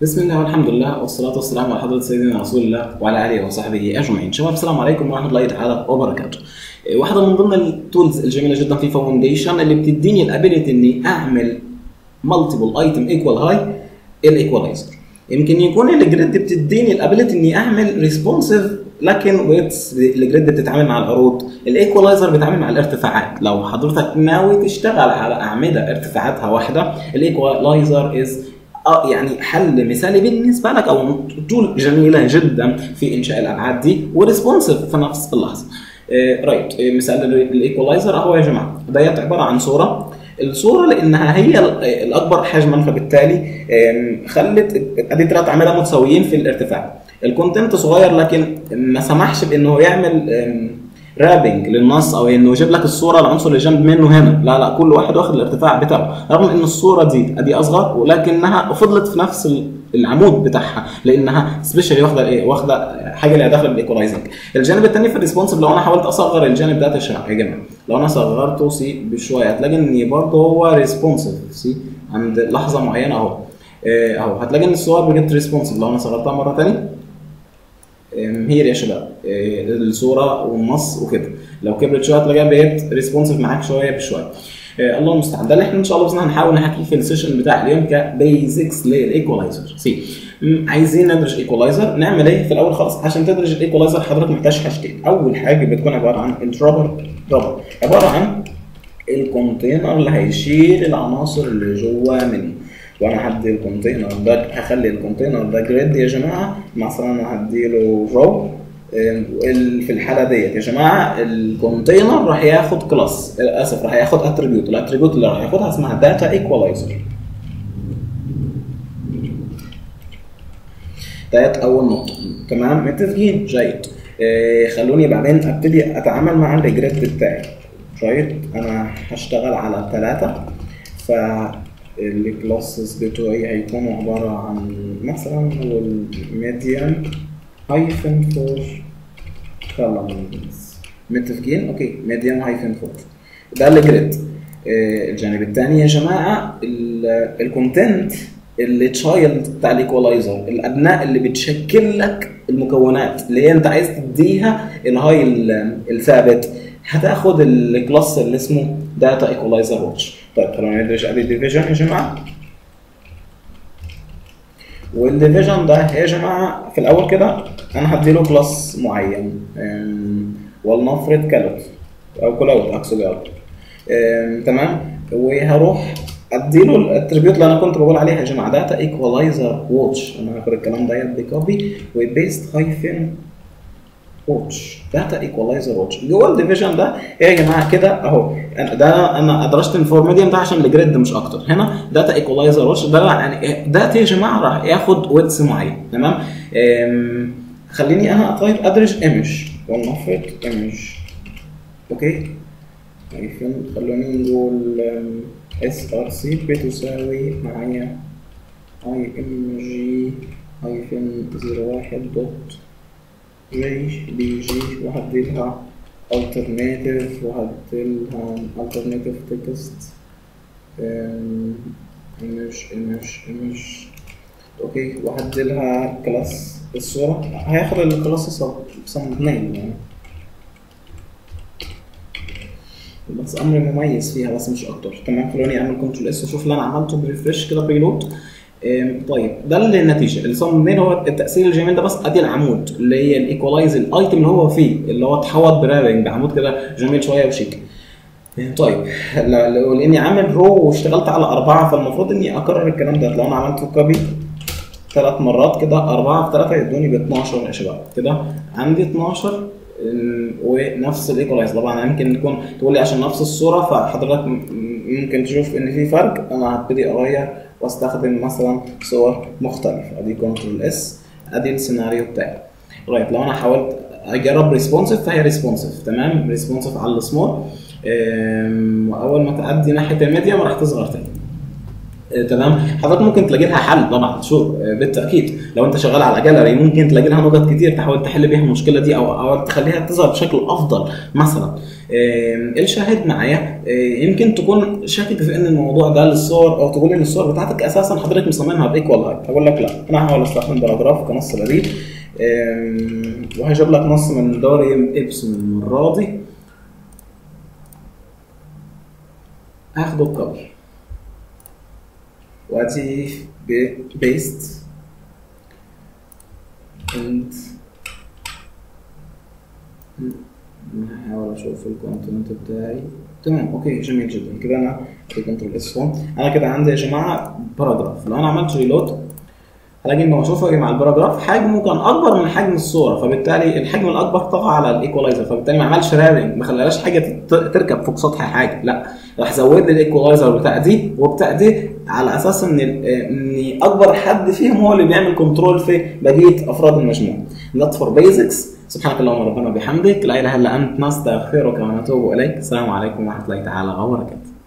بسم الله والحمد لله والصلاة والسلام على حضرة سيدنا رسول الله وعلى آله وصحبه أجمعين. شباب السلام عليكم ورحمة الله تعالى وبركاته. إيه، واحدة من ضمن التولز الجميلة جدا في فاونديشن اللي بتديني الابيلتي اني اعمل مالتيبل ايتم ايكوال هاي الايكولايزر. يمكن يكون الجريد بتديني الابيلتي اني اعمل ريسبونسيف لكن ويتس الجريد بتتعامل مع العروض الايكولايزر بيتعامل مع الارتفاعات لو حضرتك ناوي تشتغل على اعمده ارتفاعاتها واحده الايكولايزر از اه يعني حل مثالي بالنسبه لك او تول جميله جدا في انشاء الابعاد دي وريسبونسيف في نفس اللحظه. آه رايت آه مثال الايكولايزر اهو يا جماعه ديت عباره عن صوره الصوره لانها هي الاكبر حجما فبالتالي خلت ادي ثلاث اعمده متساويين في الارتفاع. الكونتنت صغير لكن ما سمحش بانه يعمل رابنج للنص او انه يجيب لك الصوره العنصر اللي جنب منه هنا لا لا كل واحد واخد الارتفاع بتاعه رغم ان الصوره دي ادي اصغر ولكنها فضلت في نفس العمود بتاعها لانها سبيشالي واخده ايه واخده حاجه اللي داخله بالايكولايزنج الجانب الثاني في الريسبونسيف لو انا حاولت اصغر الجانب ده تشرح يا جماعه لو انا صغرته سي بشويه هتلاقي ان برضه هو ريسبونسيف سي عند لحظه معينه اهو اهو هتلاقي ان الصور بجد ريسبونسيف لو انا صغرتها مره ثانيه هي يا شباب الصوره والنص وكده لو كبرت شويه هتلاقيها بقت ريسبونسيف معاك شويه بشويه الله المستعان ده اللي احنا ان شاء الله بس هنحاول نحكي في السيشن بتاع اليوم كبيزكس للايكولايزر سي عايزين ندرج ايكولايزر نعمل ايه في الاول خالص عشان تدرج الايكولايزر حضرتك محتاج حاجتين اول حاجه بتكون عباره عن الدروبر دروبر عباره عن الكونتينر اللي هيشيل العناصر اللي جوه منه وانا هدي الكونتينر ده هخلي الكونتينر ده جريد يا جماعه مثلا هديله رو في الحاله ديت يا جماعه الكونتينر راح ياخد كلاس اسف راح ياخد اتريبيوت الاتريبيوت اللي راح ياخدها اسمها داتا ايكولايزر ديت اول نقطه تمام متفقين جيد إيه خلوني بعدين ابتدي اتعامل مع الجريد بتاعي رايت انا هشتغل على ثلاثه ف الكلاسز بتوعي هيكونوا عبارة عن مثلا هو الميديان هايفن فور كولمز متفقين؟ اوكي ميديان هايفن فور ده الجريد الجانب الثاني يا جماعة الكونتنت اللي تشايلد بتاع الايكولايزر الابناء اللي بتشكل لك المكونات اللي هي انت عايز تديها الهاي الثابت هتاخد الكلاس اللي اسمه داتا ايكولايزر واتش طيب خلونا ندرج ادي الديفيجن يا جماعه والديفيجن ده يا جماعه في الاول كده انا هديله كلاس معين ولنفرض كالوت او كلاود اكسولي تمام وهروح اديله الاتريبيوت اللي انا كنت بقول عليها يا جماعه داتا ايكولايزر واتش انا هاخد الكلام ده بكوبي وبيست هايفن واتش داتا ايكولايزر واتش جوه الديفيجن ده يا جماعه كده اهو ده انا ادرجت الفور ميديم ده عشان الجريد مش اكتر هنا داتا ايكولايزر واتش ده يعني داتا يا جماعه راح ياخد ويتس معين تمام خليني انا طيب ادرج ايمج ولنفرض ايمج اوكي هايفن خلوني نقول اس ار سي بتساوي معايا اي ام جي هايفن 01 دوت جي بي جي وهديلها alternative وهديلها alternative text image image image اوكي وهديلها كلاس الصورة هياخد الكلاس صم اثنين يعني بس امر مميز فيها بس مش اكتر تمام خلوني اعمل كنترول اس واشوف اللي انا عملته بريفرش كده بريلود طيب ده النتيجه الصم مين هو التاثير الجميل ده بس ادي العمود اللي هي الايكولايز الايتم اللي هو فيه اللي هو اتحوط برابنج بعمود كده جميل شويه وشيك طيب لاني عامل رو واشتغلت على اربعه فالمفروض اني اكرر الكلام ده لو انا عملت كوبي ثلاث مرات كده أربعة في ثلاثة يدوني ب 12 يا شباب كده عندي 12 ونفس الايكولايز طبعا يمكن تكون تقول لي عشان نفس الصورة فحضرتك ممكن تشوف ان في فرق انا هبتدي اغير واستخدم مثلا صور مختلفه ادي كنترول اس ادي السيناريو بتاعي رايت لو انا حاولت اجرب ريسبونسيف فهي ريسبونسيف تمام ريسبونسيف على السمول واول ما تعدي ناحيه الميديوم راح تصغر تاني آه، تمام حضرتك ممكن تلاقي لها حل طبعا شو آه، بالتاكيد لو انت شغال على جاليري ممكن تلاقي لها نقط كتير تحاول تحل بيها المشكله دي او او تخليها تظهر بشكل افضل مثلا آه، الشاهد معايا آه، يمكن تكون شاكك في ان الموضوع ده للصور او تقول ان الصور بتاعتك اساسا حضرتك مصممها بايكوال لايت هقول لك لا انا هحاول استخدم باراجراف كنص بديل آم، وهجيب لك نص من دوري ابسون المره دي هاخده بكبر وادي بيست اند هحاول اشوف الكونتنت بتاعي تمام اوكي جميل جدا كده انا ادي كنترول اس 1 انا كده عندي يا جماعه باراجراف لو انا عملت ريلود هلاقي انه اشوفه مع الباراجراف حجمه كان اكبر من حجم الصوره فبالتالي الحجم الاكبر طغى على الايكولايزر فبالتالي ما عملش رابنج ما خلاش حاجه تت- تركب فوق سطح حاجه لا راح زود لي الايكولايزر بتاع دي وبتاع دي على اساس ان ال- ان اكبر حد فيهم هو اللي بيعمل كنترول في بقيه افراد المجموعه That's for basics سبحانك اللهم ربنا وبحمدك لا اله الا انت نستغفرك ونتوب اليك السلام عليكم ورحمه الله تعالى وبركاته